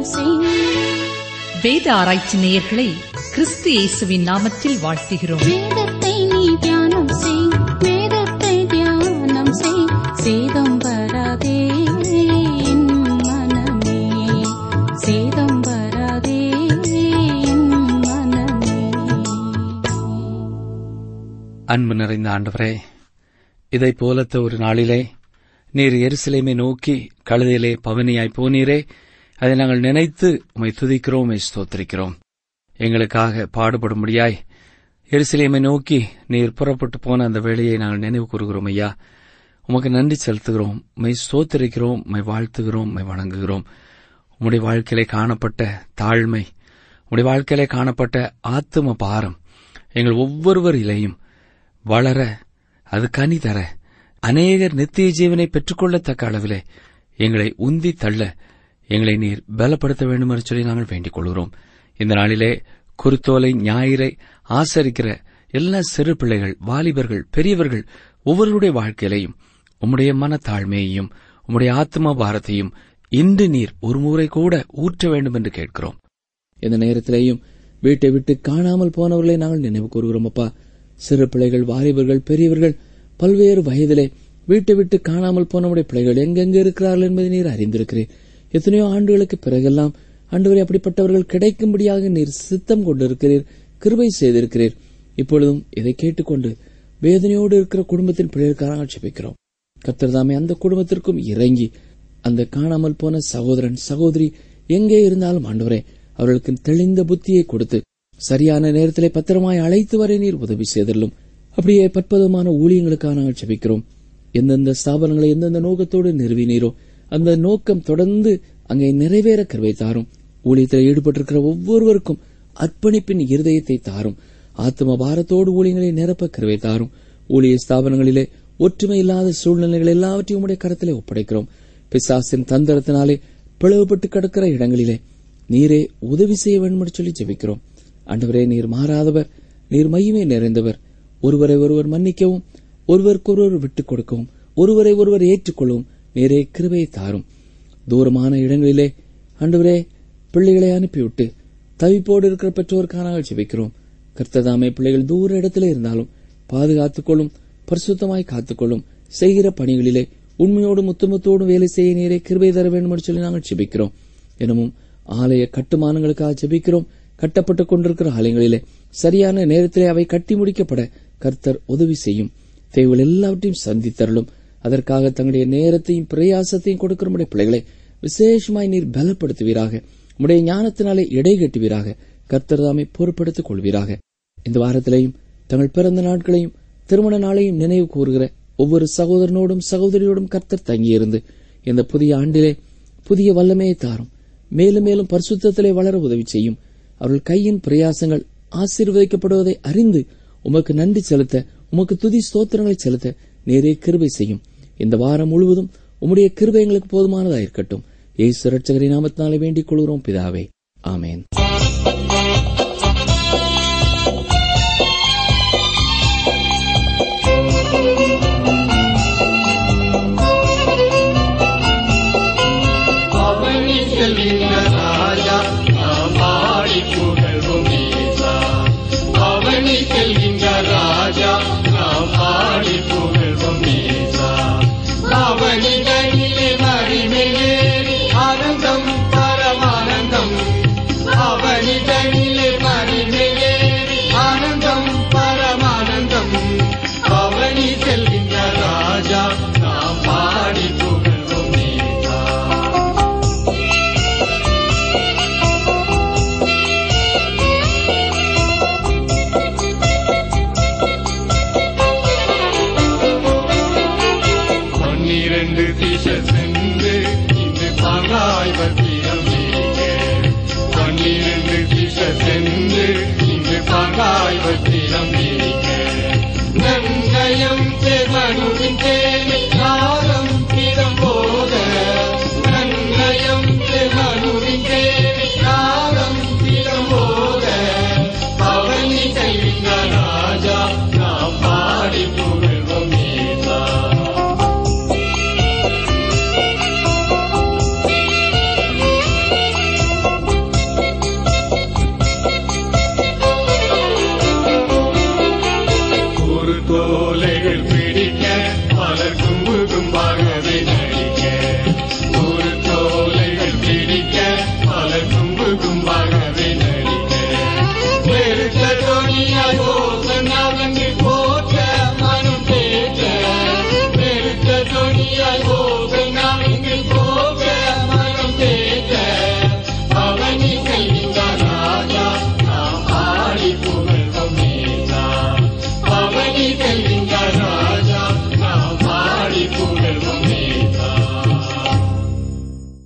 தியானம் செய் வேத ஆராய்ச்சி நேயர்களை கிறிஸ்து இயேசுவின் நாமத்தில் வாழ்த்துகிறோம் வேதத்தை நீ தியானம் செய் வேதத்தை தியானம் செய் சேதம் வராதே என் மனமே சேதம் வராதே என் மனமே அன்பு நிறைந்த ஆண்டவரே இதைப் போலத்த ஒரு நாளிலே நீர் எருசலேமை நோக்கி கழுதையிலே பவனியாய் போனீரே அதை நாங்கள் நினைத்து உம்மை துதிக்கிறோம் உம்மை ஸ்தோத்திரிக்கிறோம் எங்களுக்காக பாடுபடும்படியாய் எருசலேமை நோக்கி நீர் புறப்பட்டு போன அந்த வேளையை நாங்கள் நினைவு கூறுகிறோம் ஐயா உமக்கு நன்றி செலுத்துகிறோம் உம்மை ஸ்தோத்திரிக்கிறோம் உம்மை வாழ்த்துகிறோம் உம்மை வணங்குகிறோம் உம்முடைய வாழ்க்கையிலே காணப்பட்ட தாழ்மை உம்முடைய வாழ்க்கையிலே காணப்பட்ட ஆத்தும பாரம் எங்கள் ஒவ்வொருவரிலேயும் வளர அது கனி தர அநேகர் நித்திய ஜீவனை பெற்றுக்கொள்ளத்தக்க அளவிலே எங்களை உந்தி தள்ள எங்களை நீர் பலப்படுத்த வேண்டும் என்று சொல்லி நாங்கள் வேண்டிக் கொள்கிறோம் இந்த நாளிலே குருத்தோலை ஞாயிறை ஆசரிக்கிற எல்லா சிறு பிள்ளைகள் வாலிபர்கள் பெரியவர்கள் ஒவ்வொருடைய வாழ்க்கையிலையும் உம்முடைய மனத்தாழ்மையையும் உம்முடைய ஆத்ம பாரத்தையும் இன்று நீர் ஒரு முறை கூட ஊற்ற வேண்டும் என்று கேட்கிறோம் இந்த நேரத்திலேயும் வீட்டை விட்டு காணாமல் போனவர்களை நாங்கள் நினைவு கூறுகிறோம் அப்பா சிறு பிள்ளைகள் வாலிபர்கள் பெரியவர்கள் பல்வேறு வயதிலே வீட்டை விட்டு காணாமல் போனவுடைய பிள்ளைகள் எங்கெங்க இருக்கிறார்கள் என்பதை நீர் அறிந்திருக்கிறீர் எத்தனையோ ஆண்டுகளுக்கு பிறகெல்லாம் ஆண்டவரை அப்படிப்பட்டவர்கள் கிடைக்கும்படியாக நீர் சித்தம் கொண்டிருக்கிறீர் கிருபை செய்திருக்கிறீர் இப்பொழுதும் இதை கேட்டுக்கொண்டு வேதனையோடு இருக்கிற குடும்பத்தின் பிள்ளைகளுக்காக ஜெபிக்கிறோம் கர்த்தர் தாமே அந்த குடும்பத்திற்கும் இறங்கி அந்த காணாமல் போன சகோதரன் சகோதரி எங்கே இருந்தாலும் ஆண்டவரே அவர்களுக்கு தெளிந்த புத்தியை கொடுத்து சரியான நேரத்திலே பத்திரமாய் அழைத்து வரை நீர் உதவி செய்தல்லும் அப்படியே பற்பதமான ஊழியங்களுக்காக நாங்கள் ஜெபிக்கிறோம் எந்தெந்த ஸ்தாபனங்களை எந்தெந்த நோக்கத்தோடு நிறுவினீரோ அந்த நோக்கம் தொடர்ந்து அங்கே நிறைவேற கருவை தாரும் ஊழியத்தில் ஈடுபட்டிருக்கிற ஒவ்வொருவருக்கும் அர்ப்பணிப்பின் இருதயத்தை தாரும் ஆத்ம பாரத்தோடு ஊழியங்களை நிரப்ப கருவை தாரும் ஊழிய ஸ்தாபனங்களிலே ஒற்றுமை இல்லாத சூழ்நிலைகள் எல்லாவற்றையும் உடைய கரத்திலே ஒப்படைக்கிறோம் பிசாசின் தந்திரத்தினாலே பிளவுபட்டு கிடக்கிற இடங்களிலே நீரே உதவி செய்ய வேண்டும் என்று சொல்லி ஜெபிக்கிறோம் ஆண்டவரே நீர் மாறாதவர் நீர் மையமே நிறைந்தவர் ஒருவரை ஒருவர் மன்னிக்கவும் ஒருவருக்கொருவர் விட்டுக் கொடுக்கவும் ஒருவரை ஒருவர் ஏற்றுக்கொள்ளவும் நீரே கிருபையை தாரும் தூரமான இடங்களிலே ஆண்டவரே பிள்ளைகளை அனுப்பிவிட்டு தவிப்போடு இருக்கிற பெற்றோருக்காக நாங்கள் ஜெபிக்கிறோம் கர்த்ததாமே பிள்ளைகள் தூர இடத்திலே இருந்தாலும் பாதுகாத்துக் கொள்ளும் பரிசுத்தமாய் காத்துக்கொள்ளும் செய்கிற பணிகளிலே உண்மையோடும் முத்துமத்தோடும் வேலை செய்ய நீரே கிருபை தர வேண்டும் என்று சொல்லி நாங்கள் ஜெபிக்கிறோம் எனவும் ஆலய கட்டுமானங்களுக்காக ஜெபிக்கிறோம் கட்டப்பட்டுக் கொண்டிருக்கிற ஆலயங்களிலே சரியான நேரத்திலே அவை கட்டி முடிக்கப்பட கர்த்தர் உதவி செய்யும் தேவைகள் எல்லாவற்றையும் சந்தித்தருளும் அதற்காக தங்களுடைய நேரத்தையும் பிரயாசத்தையும் கொடுக்கிற நம்முடைய பிள்ளைகளை விசேஷமாய் நீர் பலப்படுத்துவீராக உடைய ஞானத்தினாலே இடை கட்டுவீராக கர்த்தர் தாமே பொறுப்படுத்திக் கொள்வீராக இந்த வாரத்திலேயும் தங்கள் பிறந்த நாட்களையும் திருமண நாளையும் நினைவு கூறுகிற ஒவ்வொரு சகோதரனோடும் சகோதரியோடும் கர்த்தர் தங்கியிருந்து இந்த புதிய ஆண்டிலே புதிய வல்லமையை தாரும் மேலும் மேலும் பரிசுத்தத்திலே வளர உதவி செய்யும் அவர்கள் கையின் பிரயாசங்கள் ஆசீர்வதிக்கப்படுவதை அறிந்து உமக்கு நன்றி செலுத்த உமக்கு துதி ஸ்தோத்திரங்களை செலுத்த நேரே கிருபை செய்யும் இந்த வாரம் முழுவதும் உம்முடைய கிருபை எங்களுக்கு போதுமானதாக இருக்கட்டும் ஏசு ரட்சகரின் நாமத்தினாலே வேண்டிக் கொள்கிறோம் பிதாவே ஆமேன் அவனி செல்கின்ற ராஜா நாம் ஆடி புகழ்வோம் ஈசா அவனி செல்கின்ற ராஜா நாம் ஆடி புகழ்வோம் ஈசா அவனிடனிலே மறிமேறி ஆனந்தம் பரமானந்தம் அவனிடனிலே மறிமேறி ஆனந்தம் பரமானந்தம் அவனி செல்கின்ற ராஜா நாம் ஆடி புகழ்வோம் ஈசா பன்னிரண்டு திச சென்று இன்று பகாய் பத்திரம் பன்னிரண்டு திச சென்று இன்று பகாய் பத்திரம் நன்னயம் மனுவின் தேவை காலம் பிறம் போத நன்னயம் மனுவின் தேவை காலம் பிறம் போத பவனி கைவிந்த ராஜா நாம் பாடி புகழ்வோம் ஏசா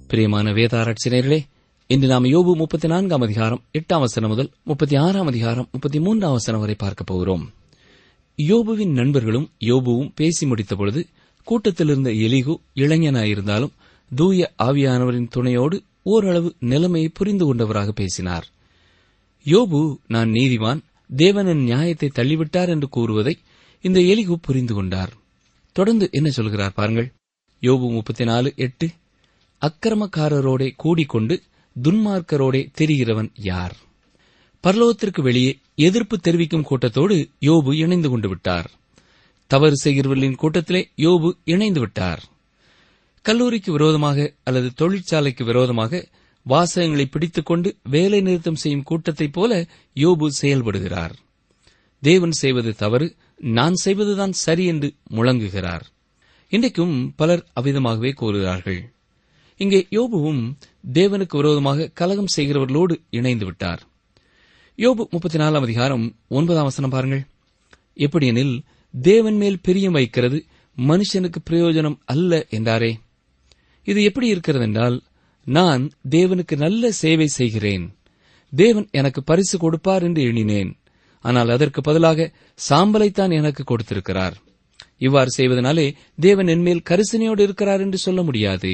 பிரியமான வேதாராய்ச்சியர்களே இன்று நாம் யோபு முப்பத்தி நான்காம் அதிகாரம் எட்டாம் வசனம் முதல் முப்பத்தி ஆறாம் அதிகாரம் முப்பத்தி மூன்றாம் வசனம் வரை பார்க்கப் போகிறோம் யோபுவின் நண்பர்களும் யோபுவும் பேசி முடித்தபொழுது கூட்டத்தில் இருந்த எலிகு இளைஞனாயிருந்தாலும் தூய ஆவியானவரின் துணையோடு ஓரளவு நிலைமையை புரிந்து கொண்டவராக பேசினார் யோபு நான் நீதிவான் தேவனின் நியாயத்தை தள்ளிவிட்டார் என்று கூறுவதை இந்த எலிகு புரிந்து கொண்டார் தொடர்ந்து என்ன சொல்கிறார் பாருங்கள் யோபு முப்பத்தி நாலு எட்டு அக்கிரமக்காரரோடே கூடிக்கொண்டு துன்மார்க்கரோடே தெரிகிறவன் யார் பரலோகத்திற்கு வெளியே எதிர்ப்பு தெரிவிக்கும் கூட்டத்தோடு யோபு இணைந்து கொண்டு விட்டார் தவறு செய்கிறவர்களின் கூட்டத்திலே யோபு இணைந்து விட்டார் கல்லூரிக்கு விரோதமாக அல்லது தொழிற்சாலைக்கு விரோதமாக வாசகங்களை பிடித்துக்கொண்டு வேலை நிறுத்தம் செய்யும் கூட்டத்தைப் போல யோபு செயல்படுகிறார் தேவன் செய்வது தவறு நான் செய்வதுதான் சரி என்று முழங்குகிறார் இன்றைக்கும் பலர் அவ்விதமாகவே கூறுகிறார்கள் இங்கே யோபுவும் தேவனுக்கு விரோதமாக கலகம் செய்கிறவர்களோடு இணைந்து விட்டார் யோபு முப்பத்தி நாலாம் அதிகாரம் ஒன்பதாம் வசனம் பாருங்கள் எப்படியெனில் தேவன் மேல் பிரியம் வைக்கிறது மனுஷனுக்கு பிரயோஜனம் அல்ல என்றாரே இது எப்படி இருக்கிறது என்றால் நான் தேவனுக்கு நல்ல சேவை செய்கிறேன் தேவன் எனக்கு பரிசு கொடுப்பார் என்று எண்ணினேன் ஆனால் அதற்கு பதிலாக சாம்பலைத்தான் எனக்கு கொடுத்திருக்கிறார் இவ்வாறு செய்வதனாலே தேவன் என்மேல் கரிசனையோடு இருக்கிறார் என்று சொல்ல முடியாது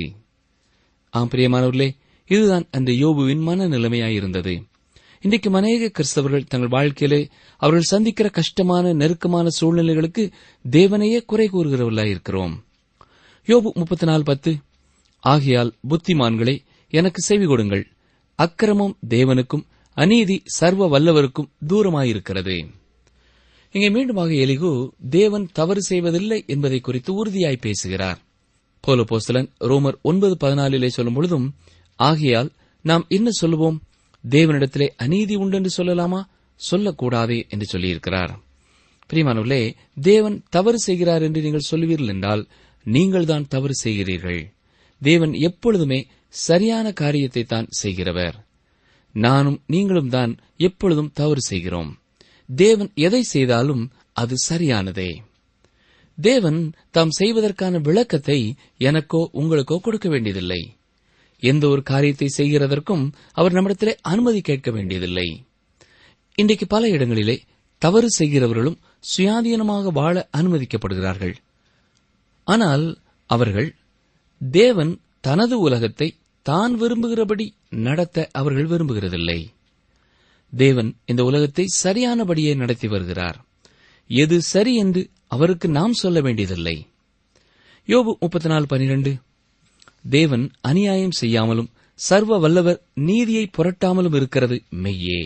ஆம் பிரியமானவர்களே இதுதான் அந்த யோபுவின் மனநிலைமையாயிருந்தது இன்றைக்கு அநேக கிறிஸ்தவர்கள் தங்கள் வாழ்க்கையிலே அவர்கள் சந்திக்கிற கஷ்டமான நெருக்கமான சூழ்நிலைகளுக்கு தேவனையே குறை கூறுகிறவர்களாயிருக்கிறோம் யோபு முப்பத்தி நாலு பத்து ஆகையால் புத்திமான்களே எனக்கு செவி கொடுங்கள் அக்கிரமம் தேவனுக்கும் அநீதி சர்வ வல்லவருக்கும் தூரமாயிருக்கிறது இங்கே மீண்டுமாக எலிகு தேவன் தவறு செய்வதில்லை என்பதை குறித்து உறுதியாய் பேசுகிறார் போல போஸ்தலன் ரோமர் ஒன்பது பதினாலிலே சொல்லும் பொழுதும் ஆகையால் நாம் என்ன சொல்லுவோம் தேவனிடத்திலே அநீதி உண்டென்று சொல்லலாமா சொல்லக்கூடாதே என்று சொல்லியிருக்கிறார் பிரியமானவர்களே தேவன் தவறு செய்கிறார் என்று நீங்கள் சொல்லுவீர்கள் என்றால் நீங்கள்தான் தவறு செய்கிறீர்கள் தேவன் எப்பொழுதுமே சரியான காரியத்தை தான் செய்கிறவர் நானும் நீங்களும் தான் எப்பொழுதும் தவறு செய்கிறோம் தேவன் எதை செய்தாலும் அது சரியானதே தேவன் தாம் செய்வதற்கான விளக்கத்தை எனக்கோ உங்களுக்கோ கொடுக்க வேண்டியதில்லை எந்த ஒரு காரியத்தை செய்கிறதற்கும் அவர் நம்மிடத்திலே அனுமதி கேட்க வேண்டியதில்லை இன்றைக்கு பல இடங்களிலே தவறு செய்கிறவர்களும் சுயாதீனமாக வாழ அனுமதிக்கப்படுகிறார்கள் ஆனால் அவர்கள் தேவன் தனது உலகத்தை தான் விரும்புகிறபடி நடத்த அவர்கள் விரும்புகிறதில்லை தேவன் இந்த உலகத்தை சரியானபடியே நடத்தி வருகிறார் எது சரி என்று அவருக்கு நாம் சொல்ல வேண்டியதில்லை யோபு முப்பத்தி நாலு பனிரெண்டு தேவன் அநியாயம் செய்யாமலும் சர்வ வல்லவர் நீதியை புரட்டாமலும் இருக்கிறது மெய்யே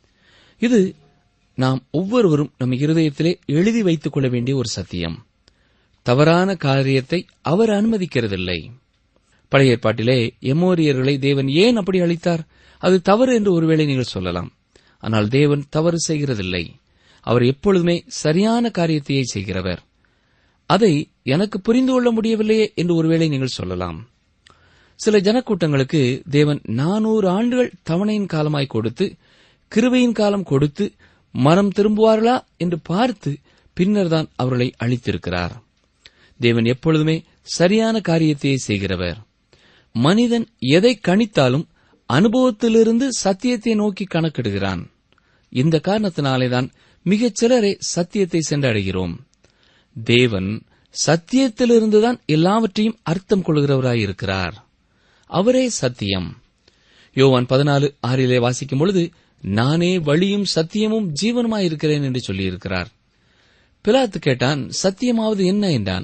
இது நாம் ஒவ்வொருவரும் நம் இருதயத்திலே எழுதி வைத்துக் கொள்ள வேண்டிய ஒரு சத்தியம் தவறான காரியத்தை அவர் அனுமதிக்கிறதில்லை பழைய ஏற்பாட்டிலே எமோரியர்களை தேவன் ஏன் அப்படி அளித்தார் அது தவறு என்று ஒருவேளை நீங்கள் சொல்லலாம் ஆனால் தேவன் தவறு செய்கிறதில்லை அவர் எப்பொழுதுமே சரியான காரியத்தையே செய்கிறவர் அதை எனக்கு புரிந்து கொள்ள முடியவில்லையே என்று ஒருவேளை நீங்கள் சொல்லலாம் சில ஜனக்கூட்டங்களுக்கு தேவன் நானூறு ஆண்டுகள் தவணையின் காலமாய் கொடுத்து கிருபையின் காலம் கொடுத்து மனம் திரும்புவார்களா என்று பார்த்து பின்னர் தான் அவர்களை அளித்திருக்கிறார் தேவன் எப்பொழுதுமே சரியான காரியத்தையே செய்கிறவர் மனிதன் எதை கணித்தாலும் அனுபவத்திலிருந்து சத்தியத்தை நோக்கி கணக்கிடுகிறான் இந்த காரணத்தினாலேதான் மிகச் சிலரே சத்தியத்தை சென்றடைகிறோம் தேவன் சத்தியத்திலிருந்துதான் எல்லாவற்றையும் அர்த்தம் கொள்கிறவராயிருக்கிறார் அவரே சத்தியம் யோவான் பதினாலு ஆறிலே வாசிக்கும் பொழுது நானே வழியும் சத்தியமும் ஜீவனுமாயிருக்கிறேன் என்று சொல்லியிருக்கிறார் பிலாத்து கேட்டான் சத்தியமாவது என்ன என்றான்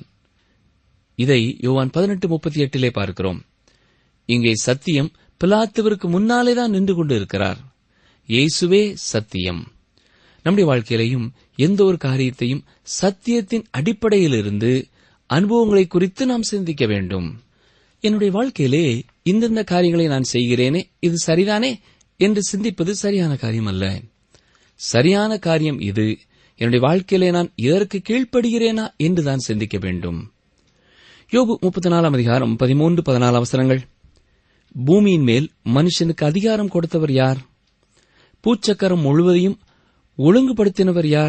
இதை யோவான் பதினெட்டு முப்பத்தி எட்டிலே பார்க்கிறோம் இங்கே சத்தியம் பிலாத்துவிற்கு முன்னாலேதான் நின்று கொண்டு இருக்கிறார் இயேசுவே சத்தியம் நம்முடைய வாழ்க்கையிலையும் எந்த ஒரு காரியத்தையும் சத்தியத்தின் அடிப்படையிலிருந்து அனுபவங்களை குறித்து நாம் சிந்திக்க வேண்டும் என்னுடைய வாழ்க்கையிலே இந்தந்த காரியங்களை நான் செய்கிறேனே இது சரிதானே என்று சிந்திப்பது சரியான காரியம் அல்ல சரியான காரியம் இது என்னுடைய வாழ்க்கையிலே நான் இதற்கு கீழ்ப்படுகிறேனா என்று தான் சிந்திக்க வேண்டும் யோபு முப்பத்தி நாலாம் அதிகாரம் பதிமூன்று பதினாலு அவசரங்கள் பூமியின் மேல் மனுஷனுக்கு அதிகாரம் கொடுத்தவர் யார் பூச்சக்கரம் முழுவதையும் ஒழுங்குபடுத்தினவர் யார்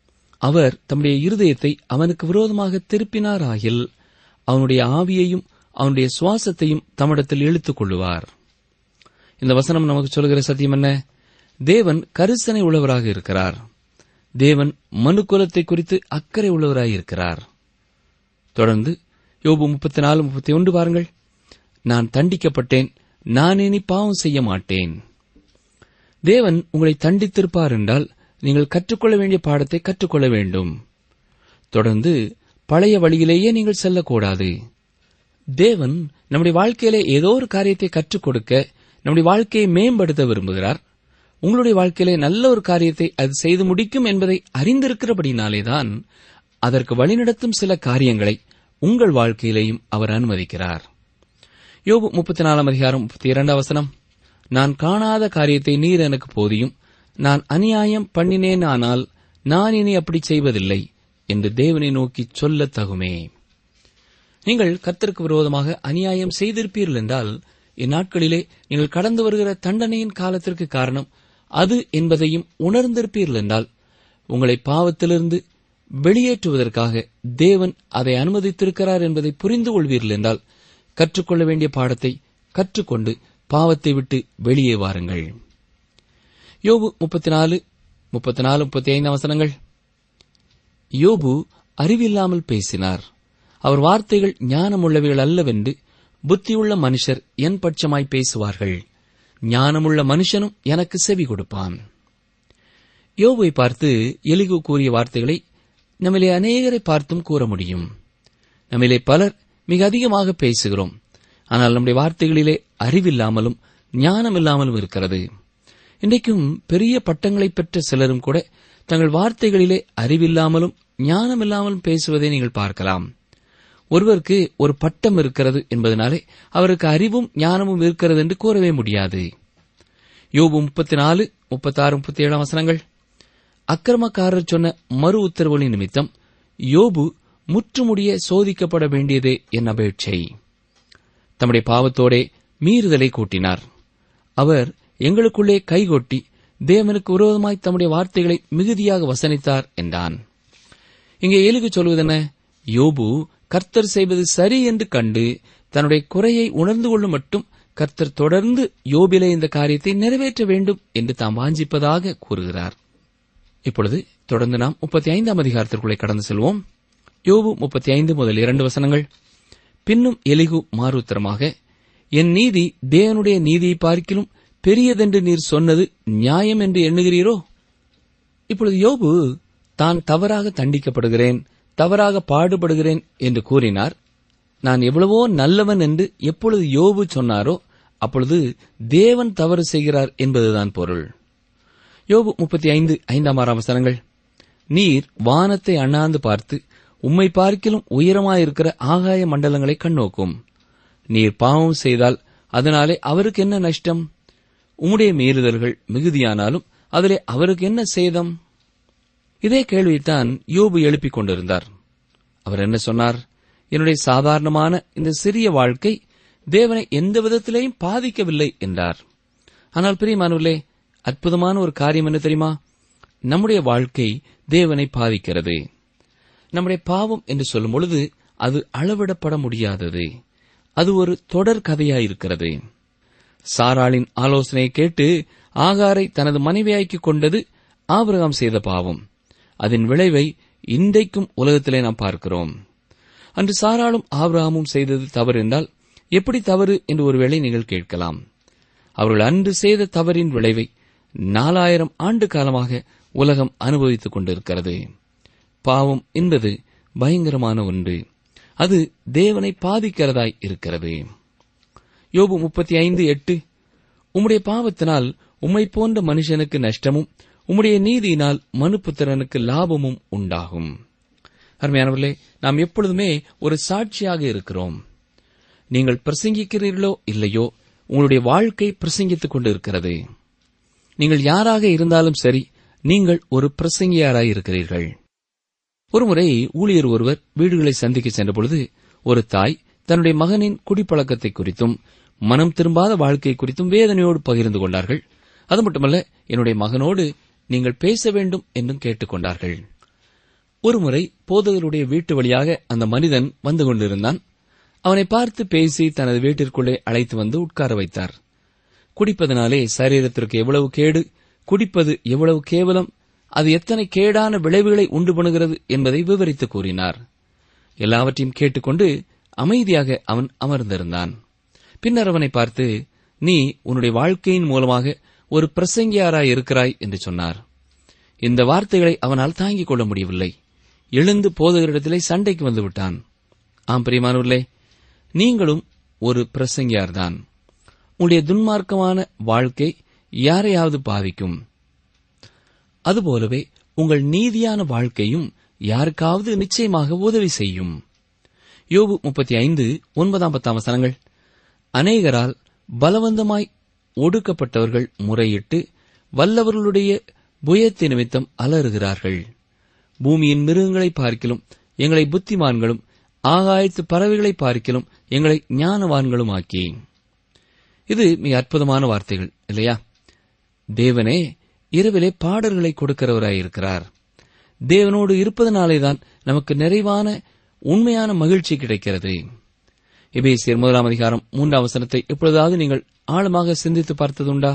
அவர் தம்முடைய இருதயத்தை அவனுக்கு விரோதமாக திருப்பினார் ஆகில் அவனுடைய ஆவியையும் அவனுடைய சுவாசத்தையும் தம்மிடத்தில் இழுத்துக் கொள்ளுவார் இந்த வசனம் நமக்கு சொல்கிற சத்தியம் என்ன தேவன் கரிசனை உள்ளவராக இருக்கிறார் தேவன் மனுக்குலத்தை குறித்து அக்கறை உள்ளவராக இருக்கிறார் தொடர்ந்து யோபு முப்பத்தி நாலு முப்பத்தி ஒன்று பாருங்கள் நான் தண்டிக்கப்பட்டேன் நான் இனி பாவம் செய்ய மாட்டேன் தேவன் உங்களை தண்டித்திருப்பார் என்றால் நீங்கள் கற்றுக்கொள்ள வேண்டிய பாடத்தை கற்றுக்கொள்ள வேண்டும் தொடர்ந்து பழைய வழியிலேயே நீங்கள் செல்லக்கூடாது தேவன் நம்முடைய வாழ்க்கையிலே ஏதோ ஒரு காரியத்தை கற்றுக் கொடுக்க நம்முடைய வாழ்க்கையை மேம்படுத்த விரும்புகிறார் உங்களுடைய வாழ்க்கையிலே நல்ல ஒரு காரியத்தை அது செய்து முடிக்கும் என்பதை அறிந்திருக்கிறபடினாலேதான் அதற்கு வழிநடத்தும் சில காரியங்களை உங்கள் வாழ்க்கையிலேயும் அவர் அனுமதிக்கிறார் யோபு முப்பத்தி நாலாம் அதிகாரம் முப்பத்தி இரண்டாம் வசனம் நான் காணாத காரியத்தை நீர் எனக்கு போதியும் நான் அநியாயம் பண்ணினேன் ஆனால் நான் இனி அப்படி செய்வதில்லை என்று தேவனை நோக்கி சொல்லத் தகுமே நீங்கள் கர்த்தருக்கு விரோதமாக அநியாயம் செய்திருப்பீர்கள் என்றால் இந்நாட்களிலே நீங்கள் கடந்து வருகிற தண்டனையின் காலத்திற்கு காரணம் அது என்பதையும் உணர்ந்திருப்பீர்கள் என்றால் உங்களை பாவத்திலிருந்து வெளியேற்றுவதற்காக தேவன் அதை அனுமதித்திருக்கிறார் என்பதை புரிந்து கொள்வீர்கள் என்றால் கற்றுக்கொள்ள வேண்டிய பாடத்தை கற்றுக்கொண்டு பாவத்தை விட்டு வெளியே வாருங்கள் யோபு முப்பத்தி நாலு முப்பத்தி நாலு முப்பத்தி ஐந்து அவசரங்கள் யோபு அறிவில்லாமல் பேசினார் அவர் வார்த்தைகள் ஞானமுள்ளவைகள் அல்லவென்று புத்தியுள்ள மனுஷர் என் பட்சமாய் பேசுவார்கள் ஞானமுள்ள மனுஷனும் எனக்கு செவி கொடுப்பான் யோபுவை பார்த்து எலிகு கூறிய வார்த்தைகளை நம்மிலே அநேகரை பார்த்தும் கூற முடியும் நம்மிலே பலர் மிக அதிகமாக பேசுகிறோம் ஆனால் நம்முடைய வார்த்தைகளிலே அறிவில்லாமலும் ஞானமில்லாமலும் இருக்கிறது இன்றைக்கும் பெரிய பட்டங்களை பெற்ற சிலரும் கூட தங்கள் வார்த்தைகளிலே அறிவில்லாமலும் ஞானமில்லாமலும் பேசுவதை நீங்கள் பார்க்கலாம் ஒருவருக்கு ஒரு பட்டம் இருக்கிறது என்பதனாலே அவருக்கு அறிவும் ஞானமும் இருக்கிறது என்று கூறவே முடியாது யோபு முப்பத்தி நாலு முப்பத்தாறு முப்பத்தி ஏழாம் வசனங்கள் அக்கிரமக்காரர் சொன்ன மறு உத்தரவுகளின் நிமித்தம் யோபு முற்றுமுடிய சோதிக்கப்பட வேண்டியதே என் அபேட்சை தம்முடைய பாவத்தோடே மீறுதலை கூட்டினார் அவர் எங்களுக்குள்ளே கைகொட்டி தேவனுக்கு விரோதமாய் தம்முடைய வார்த்தைகளை மிகுதியாக வசனித்தார் என்றான் இங்கே எலுகு சொல்வதென்ன யோபு கர்த்தர் செய்வது சரி என்று கண்டு தன்னுடைய குறையை உணர்ந்து கொள்ளும் மட்டும் கர்த்தர் தொடர்ந்து யோபிலே இந்த காரியத்தை நிறைவேற்ற வேண்டும் என்று தாம் வாஞ்சிப்பதாக கூறுகிறார் இப்பொழுது தொடர்ந்து நாம் முப்பத்தி ஐந்தாம் அதிகாரத்திற்குள்ளே கடந்து செல்வோம் யோபு முப்பத்தி ஐந்து முதல் இரண்டு வசனங்கள் பின்னும் எலிகு மாறுத்தரமாக என் நீதி தேவனுடைய நீதியை பார்க்கிலும் பெரியதென்று நீர் சொன்னது நியாயம் என்று எண்ணுகிறீரோ இப்பொழுது யோபு தான் தவறாக தண்டிக்கப்படுகிறேன் தவறாக பாடுபடுகிறேன் என்று கூறினார் நான் எவ்வளவோ நல்லவன் என்று எப்பொழுது யோபு சொன்னாரோ அப்பொழுது தேவன் தவறு செய்கிறார் என்பதுதான் பொருள் யோபு முப்பத்தி ஐந்து ஐந்தாம் ஆறாம் வசனங்கள் நீர் வானத்தை அண்ணாந்து பார்த்து உம்மை பார்க்கிலும் உயரமாயிருக்கிற ஆகாய மண்டலங்களை கண்ணோக்கும் நீர் பாவம் செய்தால் அதனாலே அவருக்கு என்ன நஷ்டம் உம்முடைய மீறுதல்கள் மிகுதியானாலும் அதிலே அவருக்கு என்ன சேதம் இதே கேள்வியைத்தான் யோபு எழுப்பிக் கொண்டிருந்தார் அவர் என்ன சொன்னார் என்னுடைய சாதாரணமான இந்த சிறிய வாழ்க்கை தேவனை எந்த விதத்திலேயும் பாதிக்கவில்லை என்றார் ஆனால் பிரியமானவர்களே அற்புதமான ஒரு காரியம் என்ன தெரியுமா நம்முடைய வாழ்க்கை தேவனை பாதிக்கிறது நம்முடைய பாவம் என்று சொல்லும் பொழுது அது அளவிடப்பட முடியாதது அது ஒரு தொடர் கதையாயிருக்கிறது சாராளின் ஆலோசனையை கேட்டு ஆகாரை தனது மனைவியாக்கிக் கொண்டது ஆபிரகாம் செய்த பாவம் அதன் விளைவை இன்றைக்கும் உலகத்திலே நாம் பார்க்கிறோம் அன்று சாராளும் ஆபிரகாமும் செய்தது தவறு என்றால் எப்படி தவறு என்று ஒருவேளை நீங்கள் கேட்கலாம் அவர்கள் அன்று செய்த தவறின் விளைவை நாலாயிரம் ஆண்டு காலமாக உலகம் அனுபவித்துக் கொண்டிருக்கிறது பாவம் என்பது பயங்கரமான ஒன்று அது தேவனை பாதிக்கிறதாய் இருக்கிறது யோபு முப்பத்தி ஐந்து எட்டு உம்முடைய பாவத்தினால் உம்மை போன்ற மனுஷனுக்கு நஷ்டமும் உம்முடைய நீதியினால் மனுப்புத்திரனுக்கு லாபமும் உண்டாகும் அருமையானவர்களே நாம் எப்பொழுதுமே ஒரு சாட்சியாக இருக்கிறோம் நீங்கள் பிரசங்கிக்கிறீர்களோ இல்லையோ உங்களுடைய வாழ்க்கை பிரசங்கித்துக் கொண்டு இருக்கிறது நீங்கள் யாராக இருந்தாலும் சரி நீங்கள் ஒரு பிரசங்கியாராய் இருக்கிறீர்கள் ஒருமுறை ஊழியர் ஒருவர் வீடுகளை சந்திக்க சென்றபொழுது ஒரு தாய் தன்னுடைய மகனின் குடிப்பழக்கத்தை குறித்தும் மனம் திரும்பாத வாழ்க்கை குறித்தும் வேதனையோடு பகிர்ந்து கொண்டார்கள் அது மட்டுமல்ல என்னுடைய மகனோடு நீங்கள் பேச வேண்டும் என்றும் கேட்டுக்கொண்டார்கள் ஒருமுறை போதகருடைய வீட்டு வழியாக அந்த மனிதன் வந்து கொண்டிருந்தான் அவனை பார்த்து பேசி தனது வீட்டிற்குள்ளே அழைத்து வந்து உட்கார வைத்தார் குடிப்பதனாலே சரீரத்திற்கு எவ்வளவு கேடு குடிப்பது எவ்வளவு கேவலம் அது எத்தனை கேடான விளைவுகளை உண்டு பண்ணுகிறது என்பதை விவரித்து கூறினார் எல்லாவற்றையும் கேட்டுக்கொண்டு அமைதியாக அவன் அமர்ந்திருந்தான் பின்னர் அவனை பார்த்து நீ உன்னுடைய வாழ்க்கையின் மூலமாக ஒரு பிரசங்கியாராய் இருக்கிறாய் என்று சொன்னார் இந்த வார்த்தைகளை அவனால் தாங்கிக் கொள்ள முடியவில்லை எழுந்து போதகரிடத்திலே சண்டைக்கு வந்து விட்டான் ஆம் பிரியமானவர்களே நீங்களும் ஒரு பிரசங்கியார்தான் உங்களுடைய துன்மார்க்கமான வாழ்க்கை யாரையாவது பாதிக்கும் அதுபோலவே உங்கள் நீதியான வாழ்க்கையும் யாருக்காவது நிச்சயமாக உதவி செய்யும் யோபு முப்பத்தி ஐந்து ஒன்பதாம் பத்தாம் வசனங்கள் அநேகரால் பலவந்தமாய் ஒடுக்கப்பட்டவர்கள் முறையிட்டு வல்லவர்களுடைய புயத்து நிமித்தம் அலறுகிறார்கள் பூமியின் மிருகங்களை பார்க்கிலும் எங்களை புத்திமான்களும் ஆகாயத்து பறவைகளை பார்க்கிலும் எங்களை ஞானவான்களும் ஆக்கி இது மிக அற்புதமான வார்த்தைகள் இல்லையா தேவனே இரவிலே பாடல்களை கொடுக்கிறவராயிருக்கிறார் தேவனோடு இருப்பதனாலேதான் நமக்கு நிறைவான உண்மையான மகிழ்ச்சி கிடைக்கிறது எபேசியர் முதலாம் அதிகாரம் மூன்றாம் வசனத்தை எப்பொழுதாவது நீங்கள் ஆழமாக சிந்தித்து பார்த்ததுண்டா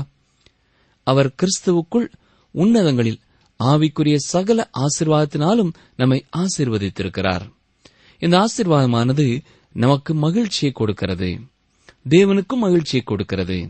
அவர் கிறிஸ்துவுக்குள் உன்னதங்களில் ஆவிக்குரிய சகல ஆசிர்வாதத்தினாலும் நம்மை ஆசிர்வதித்திருக்கிறார் இந்த ஆசிர்வாதமானது நமக்கு மகிழ்ச்சியை கொடுக்கிறது தேவனுக்கும் மகிழ்ச்சியை கொடுக்கிறது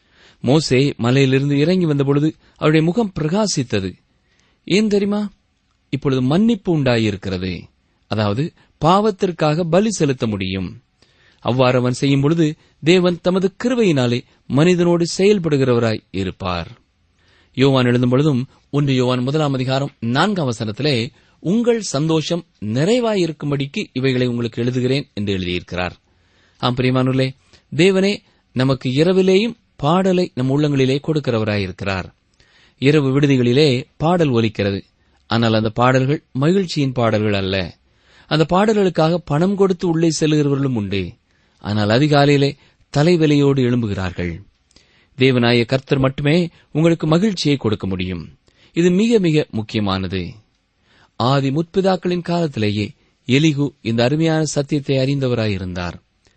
மோசே மலையிலிருந்து இறங்கி வந்தபொழுது அவருடைய முகம் பிரகாசித்தது ஏன் தெரியுமா இப்பொழுது மன்னிப்பு உண்டாயிருக்கிறது அதாவது பாவத்திற்காக பலி செலுத்த முடியும் அவ்வாறு அவன் செய்யும் பொழுது தேவன் தமது கிருவையினாலே மனிதனோடு செயல்படுகிறவராய் இருப்பார் யோவான் எழுதும் பொழுதும் ஒன்று யோவான் முதலாம் அதிகாரம் நான்காம் வசனத்திலே உங்கள் சந்தோஷம் நிறைவாயிருக்கும்படிக்கு இவைகளை உங்களுக்கு எழுதுகிறேன் என்று எழுதியிருக்கிறார் ஆம் பிரியமானுள்ளே தேவனே நமக்கு இரவிலேயும் பாடலை நம் உள்ளங்களிலே கொடுக்கிறவராயிருக்கிறார் இரவு விடுதிகளிலே பாடல் ஒலிக்கிறது ஆனால் அந்த பாடல்கள் மகிழ்ச்சியின் பாடல்கள் அல்ல அந்த பாடல்களுக்காக பணம் கொடுத்து உள்ளே செல்கிறவர்களும் உண்டு ஆனால் அதிகாலையிலே தலைவலியோடு எழும்புகிறார்கள் தேவனாய கர்த்தர் மட்டுமே உங்களுக்கு மகிழ்ச்சியை கொடுக்க முடியும் இது மிக மிக முக்கியமானது ஆதி முற்பிதாக்களின் காலத்திலேயே எலிகு இந்த அருமையான சத்தியத்தை அறிந்தவராயிருந்தார்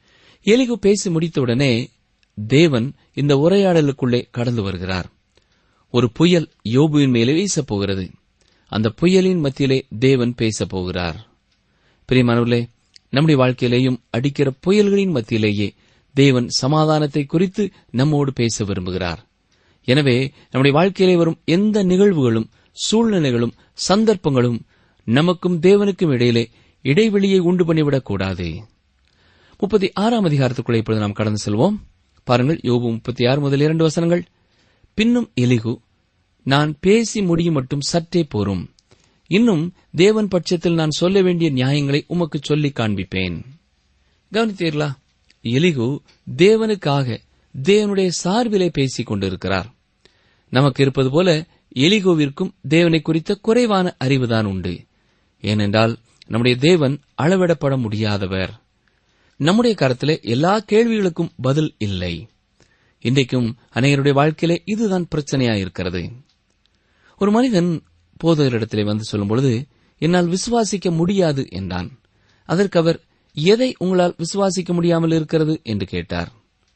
எலிகு பேசி முடித்தவுடனே தேவன் இந்த உரையாடலுக்குள்ளே கடந்து வருகிறார் ஒரு புயல் யோபுவின் மேலே வீசப் போகிறது அந்த புயலின் மத்தியிலே தேவன் பேசப் போகிறார் பிரியமானவர்களே நம்முடைய வாழ்க்கையிலேயும் அடிக்கிற புயல்களின் மத்தியிலேயே தேவன் சமாதானத்தை குறித்து நம்மோடு பேச விரும்புகிறார் எனவே நம்முடைய வாழ்க்கையிலே வரும் எந்த நிகழ்வுகளும் சூழ்நிலைகளும் சந்தர்ப்பங்களும் நமக்கும் தேவனுக்கும் இடையிலே இடைவெளியை உண்டு பண்ணிவிடக் கூடாது முப்பத்தி ஆறாம் அதிகாரத்துக்குள்ளே இப்பொழுது நாம் கடந்து செல்வோம் பாருங்கள் யோபு முப்பத்தி ஆறு முதல் இரண்டு வசனங்கள் பின்னும் எலிகு நான் பேசி முடியும் மட்டும் சற்றே போரும் இன்னும் தேவன் பட்சத்தில் நான் சொல்ல வேண்டிய நியாயங்களை உமக்கு சொல்லி காண்பிப்பேன் கவனித்தீர்களா எலிகு தேவனுக்காக தேவனுடைய சார்பிலே பேசிக் கொண்டிருக்கிறார் நமக்கு இருப்பது போல எலிகோவிற்கும் தேவனை குறித்த குறைவான அறிவுதான் உண்டு ஏனென்றால் நம்முடைய தேவன் அளவிடப்பட முடியாதவர் நம்முடைய கரத்திலே எல்லா கேள்விகளுக்கும் பதில் இல்லை இன்றைக்கும் அநேகருடைய வாழ்க்கையிலே இதுதான் பிரச்சனையாயிருக்கிறது ஒரு மனிதன் போதகரிடத்திலே வந்து சொல்லும் பொழுது என்னால் விசுவாசிக்க முடியாது என்றான் அதற்கு அவர் எதை உங்களால் விசுவாசிக்க முடியாமல் இருக்கிறது என்று கேட்டார்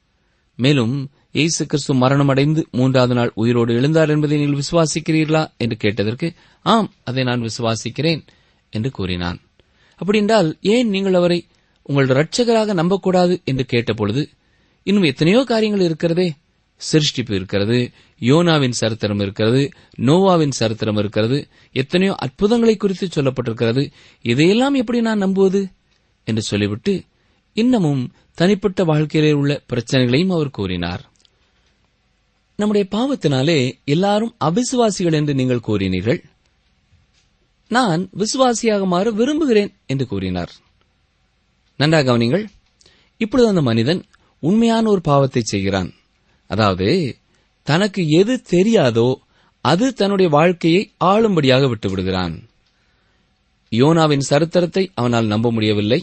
மேலும் இயேசு கிறிஸ்து மரணமடைந்து மூன்றாவது நாள் உயிரோடு எழுந்தார் என்பதை நீங்கள் விசுவாசிக்கிறீர்களா என்று கேட்டதற்கு ஆம் அதை நான் விசுவாசிக்கிறேன் என்று கூறினான் அப்படி என்றால் ஏன் நீங்கள் அவரை உங்கள் இரட்சகராக நம்பக்கூடாது என்று கேட்டபொழுது இன்னும் எத்தனையோ காரியங்கள் இருக்கிறதே சிருஷ்டிப்பு இருக்கிறது யோனாவின் சரித்திரம் இருக்கிறது நோவாவின் சரித்திரம் இருக்கிறது எத்தனையோ அற்புதங்களை குறித்து சொல்லப்பட்டிருக்கிறது இதையெல்லாம் எப்படி நான் நம்புவது என்று சொல்லிவிட்டு இன்னமும் தனிப்பட்ட வாழ்க்கையிலே உள்ள பிரச்சனைகளையும் அவர் கூறினார் நம்முடைய பாவத்தினாலே எல்லாரும் அவிசுவாசிகள் என்று நீங்கள் கூறினீர்கள் நான் விசுவாசியாக மாற விரும்புகிறேன் என்று கூறினார் நன்றாக கவனிங்கள் இப்பொழுது அந்த மனிதன் உண்மையான ஒரு பாவத்தை செய்கிறான் அதாவது தனக்கு எது தெரியாதோ அது தன்னுடைய வாழ்க்கையை ஆளும்படியாக விட்டு விடுகிறான் யோனாவின் சரித்திரத்தை அவனால் நம்ப முடியவில்லை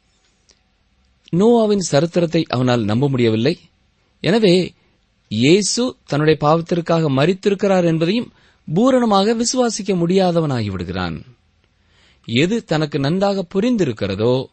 நோவாவின் சரித்திரத்தை அவனால் நம்ப முடியவில்லை எனவே இயேசு தன்னுடைய பாவத்திற்காக மறித்திருக்கிறார் என்பதையும் பூரணமாக விசுவாசிக்க முடியாதவனாகி விடுகிறான் எது தனக்கு நன்றாக புரிந்திருக்கிறதோ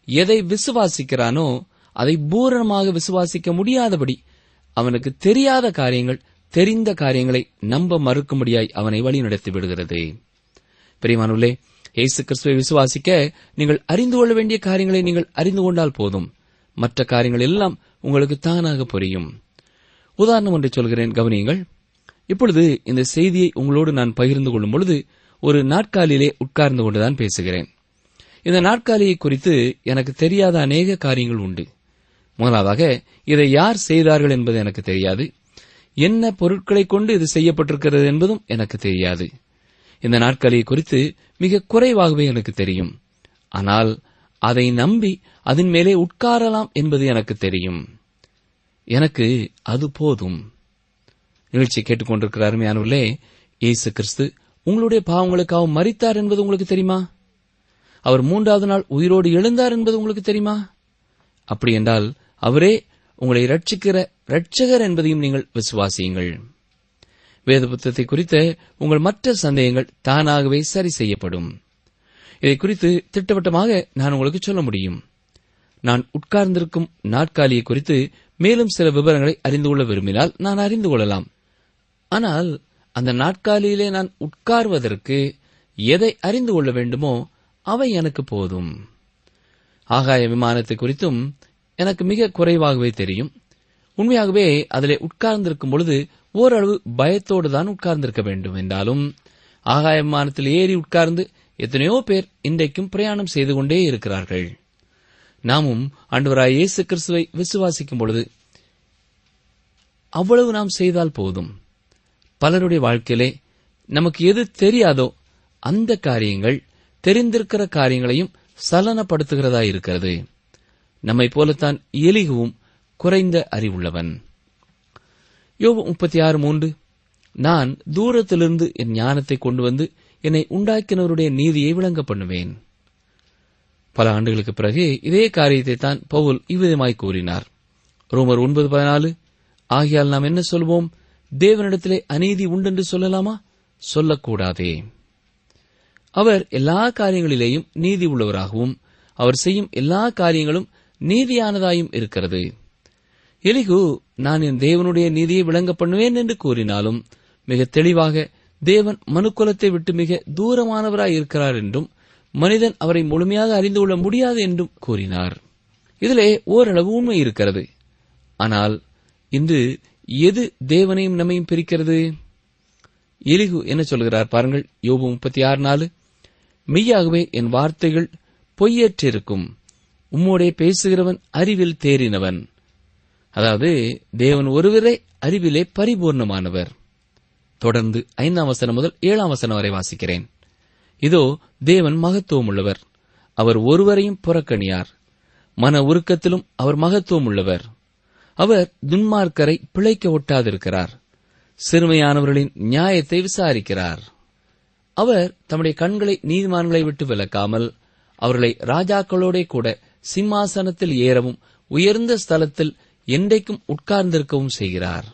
எதை விசுவாசிக்கிறானோ அதை பூரணமாக விசுவாசிக்க முடியாதபடி அவனுக்கு தெரியாத காரியங்கள் தெரிந்த காரியங்களை நம்ப மறுக்கும்படியாய் அவனை வழிநடத்தி விடுகிறது பிரியமானுள்ளே இயேசு கிறிஸ்துவை விசுவாசிக்க நீங்கள் அறிந்து கொள்ள வேண்டிய காரியங்களை நீங்கள் அறிந்து கொண்டால் போதும் மற்ற காரியங்கள் எல்லாம் உங்களுக்கு தானாக புரியும் உதாரணம் ஒன்றை சொல்கிறேன் கவனியுங்கள் இப்பொழுது இந்த செய்தியை உங்களோடு நான் பகிர்ந்து கொள்ளும் பொழுது ஒரு நாட்காலிலே உட்கார்ந்து கொண்டுதான் பேசுகிறேன் இந்த நாட்காலியை குறித்து எனக்கு தெரியாத அநேக காரியங்கள் உண்டு முதலாவதாக இதை யார் செய்தார்கள் என்பது எனக்கு தெரியாது என்ன பொருட்களை கொண்டு இது செய்யப்பட்டிருக்கிறது என்பதும் எனக்கு தெரியாது இந்த நாட்காலியை குறித்து மிக குறைவாகவே எனக்கு தெரியும் ஆனால் அதை நம்பி அதன் மேலே உட்காரலாம் என்பது எனக்கு தெரியும் எனக்கு அது போதும் நிகழ்ச்சி கேட்டுக்கொண்டிருக்கிற அருமையானவர்களே இயேசு கிறிஸ்து உங்களுடைய பாவங்களுக்காக மரித்தார் என்பது உங்களுக்கு தெரியுமா அவர் மூன்றாவது நாள் உயிரோடு எழுந்தார் என்பது உங்களுக்கு தெரியுமா அப்படி என்றால் அவரே உங்களை ரட்சிக்கிற ரட்சகர் என்பதையும் நீங்கள் விசுவாசியுங்கள் வேத புத்தகத்தை குறித்த உங்கள் மற்ற சந்தேகங்கள் தானாகவே சரி செய்யப்படும் இதை குறித்து திட்டவட்டமாக நான் உங்களுக்கு சொல்ல முடியும் நான் உட்கார்ந்திருக்கும் நாட்காலியை குறித்து மேலும் சில விவரங்களை அறிந்து கொள்ள விரும்பினால் நான் அறிந்து கொள்ளலாம் ஆனால் அந்த நாட்காலியிலே நான் உட்கார்வதற்கு எதை அறிந்து கொள்ள வேண்டுமோ அவை எனக்கு போதும் ஆகாய விமானத்தை குறித்தும் எனக்கு மிக குறைவாகவே தெரியும் உண்மையாகவே அதிலே உட்கார்ந்திருக்கும் பொழுது ஓரளவு பயத்தோடு தான் உட்கார்ந்திருக்க வேண்டும் என்றாலும் ஆகாய விமானத்தில் ஏறி உட்கார்ந்து எத்தனையோ பேர் இன்றைக்கும் பிரயாணம் செய்து கொண்டே இருக்கிறார்கள் நாமும் ஆண்டவராய் இயேசு கிறிஸ்துவை விசுவாசிக்கும் பொழுது அவ்வளவு நாம் செய்தால் போதும் பலருடைய வாழ்க்கையிலே நமக்கு எது தெரியாதோ அந்த காரியங்கள் தெரிந்திருக்கிற காரியங்களையும் சலனப்படுத்துகிறதா இருக்கிறது நம்மை போலத்தான் எலிகுவும் குறைந்த அறிவுள்ளவன் யோபு முப்பத்தி ஆறு மூன்று நான் தூரத்திலிருந்து என் ஞானத்தை கொண்டு வந்து என்னை உண்டாக்கினவருடைய நீதியை விளங்க பண்ணுவேன் பல ஆண்டுகளுக்கு பிறகு இதே காரியத்தை தான் பவுல் இவ்விதமாய் கூறினார் ரோமர் ஒன்பது பதினாலு ஆகியால் நாம் என்ன சொல்வோம் தேவனிடத்திலே அநீதி உண்டென்று சொல்லலாமா சொல்லக்கூடாதே அவர் எல்லா காரியங்களிலேயும் நீதி உள்ளவராகவும் அவர் செய்யும் எல்லா காரியங்களும் நீதியானதாயும் இருக்கிறது எலிகு நான் என் தேவனுடைய நீதியை விளங்க பண்ணுவேன் என்று கூறினாலும் மிக தெளிவாக தேவன் மனுக்குலத்தை விட்டு மிக தூரமானவராய் இருக்கிறார் என்றும் மனிதன் அவரை முழுமையாக அறிந்து கொள்ள முடியாது என்றும் கூறினார் இதிலே ஓரளவு உண்மை இருக்கிறது ஆனால் இன்று எது தேவனையும் நம்மையும் பிரிக்கிறது எலிகு என்ன சொல்கிறார் பாருங்கள் யோபு முப்பத்தி ஆறு நாலு மெய்யாகவே என் வார்த்தைகள் பொய்யற்றிருக்கும் உம்மோடே பேசுகிறவன் அறிவில் தேறினவன் அதாவது தேவன் ஒருவரே அறிவிலே பரிபூர்ணமானவர் தொடர்ந்து ஐந்தாம் வசனம் முதல் ஏழாம் வசனம் வரை வாசிக்கிறேன் இதோ தேவன் மகத்துவம் உள்ளவர் அவர் ஒருவரையும் புறக்கணியார் மன உருக்கத்திலும் அவர் மகத்துவம் உள்ளவர் அவர் துன்மார்க்கரை பிழைக்க ஒட்டாதிருக்கிறார் சிறுமையானவர்களின் நியாயத்தை விசாரிக்கிறார் அவர் தம்முடைய கண்களை நீதிமான்களை விட்டு விலக்காமல் அவர்களை ராஜாக்களோடே கூட சிம்மாசனத்தில் ஏறவும் உயர்ந்த ஸ்தலத்தில் என்றைக்கும் உட்கார்ந்திருக்கவும் செய்கிறார்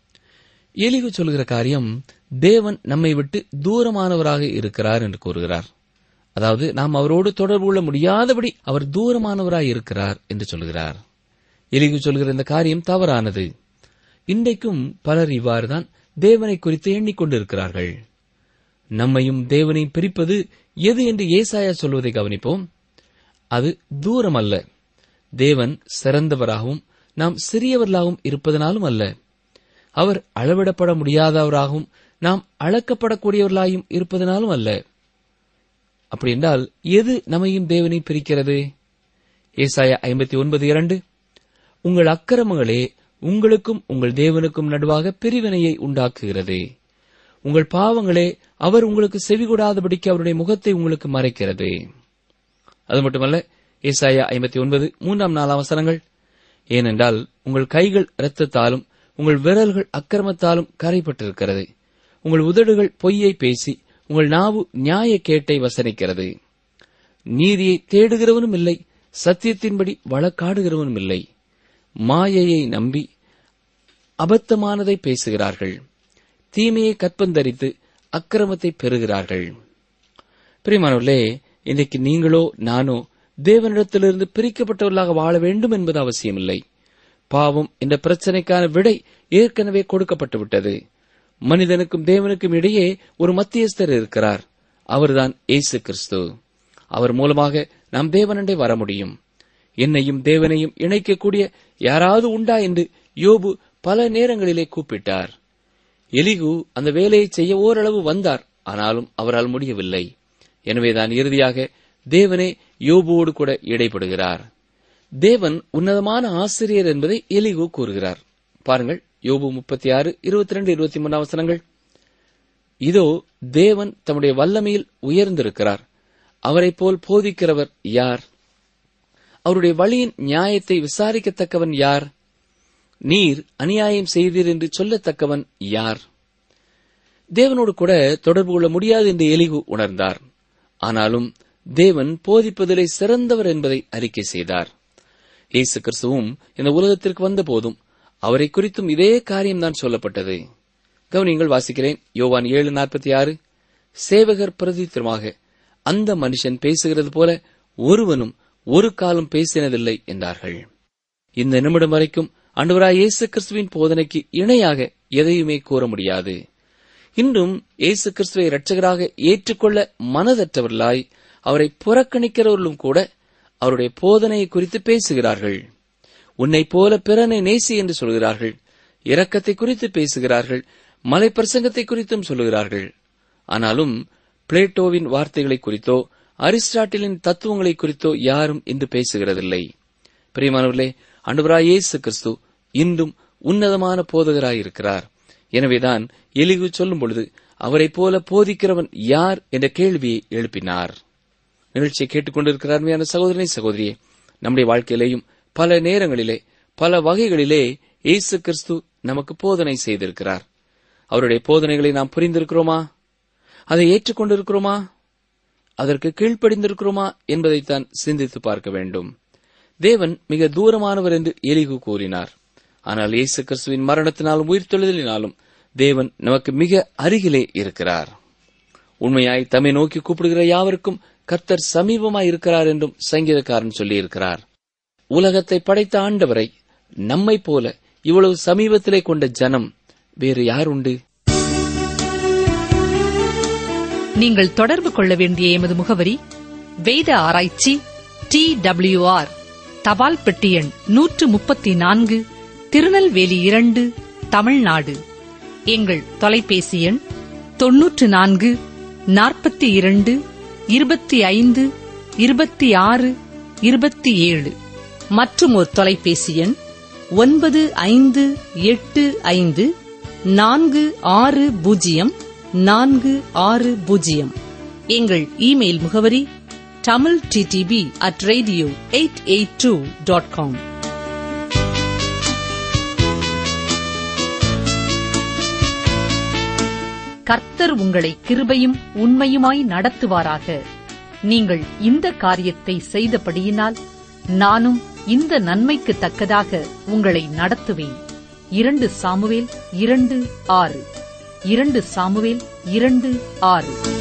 எலிகு சொல்கிற காரியம் தேவன் நம்மை விட்டு தூரமானவராக இருக்கிறார் என்று கூறுகிறார் அதாவது நாம் அவரோடு தொடர்பு கொள்ள முடியாதபடி அவர் தூரமானவராய் இருக்கிறார் என்று சொல்கிறார் எலிகு சொல்கிற இந்த காரியம் தவறானது இன்றைக்கும் பலர் இவ்வாறுதான் தேவனை குறித்து எண்ணிக்கொண்டிருக்கிறார்கள் நம்மையும் தேவனையும் பிரிப்பது எது என்று ஏசாயா சொல்வதை கவனிப்போம் அது தூரம் அல்ல தேவன் சிறந்தவராகவும் நாம் சிறியவர்களாகவும் இருப்பதனாலும் அல்ல அவர் அளவிடப்பட முடியாதவராகவும் நாம் அளக்கப்படக்கூடியவர்களாயும் இருப்பதனாலும் அல்ல அப்படி என்றால் எது நம்மையும் தேவனை பிரிக்கிறது ஏசாயா ஐம்பத்தி ஒன்பது இரண்டு உங்கள் அக்கிரமங்களே உங்களுக்கும் உங்கள் தேவனுக்கும் நடுவாக பிரிவினையை உண்டாக்குகிறது உங்கள் பாவங்களே அவர் உங்களுக்கு செவிகொடாதபடிக்கு அவருடைய முகத்தை உங்களுக்கு மறைக்கிறது அது மட்டுமல்ல ஏசாயா ஐம்பத்தி ஒன்பது மூன்றாம் நாலாம் அவசரங்கள் ஏனென்றால் உங்கள் கைகள் இரத்தத்தாலும் உங்கள் விரல்கள் அக்கிரமத்தாலும் கரைப்பட்டிருக்கிறது உங்கள் உதடுகள் பொய்யை பேசி உங்கள் நாவு நியாய கேட்டை வசனிக்கிறது நீதியை தேடுகிறவனும் இல்லை சத்தியத்தின்படி வழக்காடுகிறவனும் இல்லை மாயையை நம்பி அபத்தமானதை பேசுகிறார்கள் தீமையை கற்பந்தரித்து அக்கிரமத்தை பெறுகிறார்கள் பிரியமானவர்களே இன்றைக்கு நீங்களோ நானோ தேவனிடத்திலிருந்து பிரிக்கப்பட்டவர்களாக வாழ வேண்டும் என்பது அவசியமில்லை பாவம் என்ற பிரச்சனைக்கான விடை ஏற்கனவே கொடுக்கப்பட்டு விட்டது மனிதனுக்கும் தேவனுக்கும் இடையே ஒரு மத்தியஸ்தர் இருக்கிறார் அவர்தான் இயேசு கிறிஸ்து அவர் மூலமாக நாம் தேவனண்டை வர முடியும் என்னையும் தேவனையும் இணைக்கக்கூடிய யாராவது உண்டா என்று யோபு பல நேரங்களிலே கூப்பிட்டார் எலிகு அந்த வேலையை செய்ய ஓரளவு வந்தார் ஆனாலும் அவரால் முடியவில்லை எனவேதான் இறுதியாக தேவனே யோபுவோடு கூட இடைப்படுகிறார் தேவன் உன்னதமான ஆசிரியர் என்பதை எலிகு கூறுகிறார் பாருங்கள் யோபு முப்பத்தி ஆறு இருபத்தி ரெண்டு இருபத்தி மூணாம் வசனங்கள் இதோ தேவன் தம்முடைய வல்லமையில் உயர்ந்திருக்கிறார் அவரைப் போல் போதிக்கிறவர் யார் அவருடைய வழியின் நியாயத்தை விசாரிக்கத்தக்கவன் யார் நீர் அநியாயம் செய்தீர் என்று சொல்லத்தக்கவன் யார் தேவனோடு கூட தொடர்பு கொள்ள முடியாது என்று எலிகு உணர்ந்தார் ஆனாலும் தேவன் போதிப்பதிலே சிறந்தவர் என்பதை அறிக்கை செய்தார் இயேசு கிறிஸ்துவும் இந்த உலகத்திற்கு வந்த போதும் அவரை குறித்தும் இதே காரியம்தான் சொல்லப்பட்டது கவனியங்கள் வாசிக்கிறேன் யோவான் ஏழு நாற்பத்தி ஆறு சேவகர் பிரதித்திரமாக அந்த மனுஷன் பேசுகிறது போல ஒருவனும் ஒரு காலம் பேசினதில்லை என்றார்கள் இந்த நிமிடம் வரைக்கும் அன்றுவராய் இயேசு கிறிஸ்துவின் போதனைக்கு இணையாக எதையுமே கூற முடியாது இன்றும் இயேசு கிறிஸ்துவை இரட்சகராக ஏற்றுக்கொள்ள மனதற்றவர்களாய் அவரை புறக்கணிக்கிறவர்களும் கூட அவருடைய போதனையை குறித்து பேசுகிறார்கள் உன்னைப் போல பிறனை நேசி என்று சொல்கிறார்கள் இரக்கத்தை குறித்து பேசுகிறார்கள் மலை பிரசங்கத்தை குறித்தும் சொல்லுகிறார்கள் ஆனாலும் பிளேட்டோவின் வார்த்தைகளை குறித்தோ அரிஸ்டாட்டிலின் தத்துவங்களை குறித்தோ யாரும் இன்று பேசுகிறதில்லை பிரியமானவர்களே அன்றுவராய் இயேசு கிறிஸ்து இன்றும் உன்னதமான போதகராயிருக்கிறார் எனவேதான் எலிகு சொல்லும் பொழுது அவரைப் போல போதிக்கிறவன் யார் என்ற கேள்வியை எழுப்பினார் நிகழ்ச்சியை கேட்டுக்கொண்டிருக்கிற அருமையான சகோதரனை சகோதரியே நம்முடைய வாழ்க்கையிலேயும் பல நேரங்களிலே பல வகைகளிலே இயேசு கிறிஸ்து நமக்கு போதனை செய்திருக்கிறார் அவருடைய போதனைகளை நாம் புரிந்திருக்கிறோமா அதை ஏற்றுக்கொண்டிருக்கிறோமா அதற்கு கீழ்ப்படிந்திருக்கிறோமா என்பதைத்தான் சிந்தித்து பார்க்க வேண்டும் தேவன் மிக தூரமானவர் என்று எலிகு கூறினார் ஆனால் இயேசு கிறிஸ்துவின் மரணத்தினாலும் உயிர்த்தெழுதலினாலும் தேவன் நமக்கு மிக அருகிலே இருக்கிறார் உண்மையாய் தம்மை நோக்கி கூப்பிடுகிற யாவருக்கும் கர்த்தர் சமீபமாய் இருக்கிறார் என்றும் சங்கீதக்காரன் சொல்லியிருக்கிறார் உலகத்தை படைத்த ஆண்டவரை நம்மைப் போல இவ்வளவு சமீபத்திலே கொண்ட ஜனம் வேறு யார் உண்டு நீங்கள் தொடர்பு கொள்ள வேண்டிய எமது முகவரி வேத ஆராய்ச்சி டி ஆர் தபால் பெட்டி எண் நூற்று முப்பத்தி நான்கு திருநெல்வேலி இரண்டு தமிழ்நாடு எங்கள் தொலைபேசி எண் தொன்னூற்று நான்கு நாற்பத்தி இரண்டு இருபத்தி ஐந்து இருபத்தி ஆறு இருபத்தி ஏழு மற்றும் ஒரு தொலைபேசி எண் ஒன்பது ஐந்து எட்டு ஐந்து நான்கு ஆறு பூஜ்ஜியம் நான்கு ஆறு பூஜ்ஜியம் எங்கள் இமெயில் முகவரி Tamil DTP at radio eight eight two dot com கர்த்தர் உங்களை கிருபையும் உண்மையுமாய் நடத்துவாராக நீங்கள் இந்த காரியத்தை செய்தபடியினால் நானும் இந்த நன்மைக்கு தக்கதாக உங்களை நடத்துவேன் இரண்டு சாமுவேல் இரண்டு ஆறு இரண்டு சாமுவேல் இரண்டு ஆறு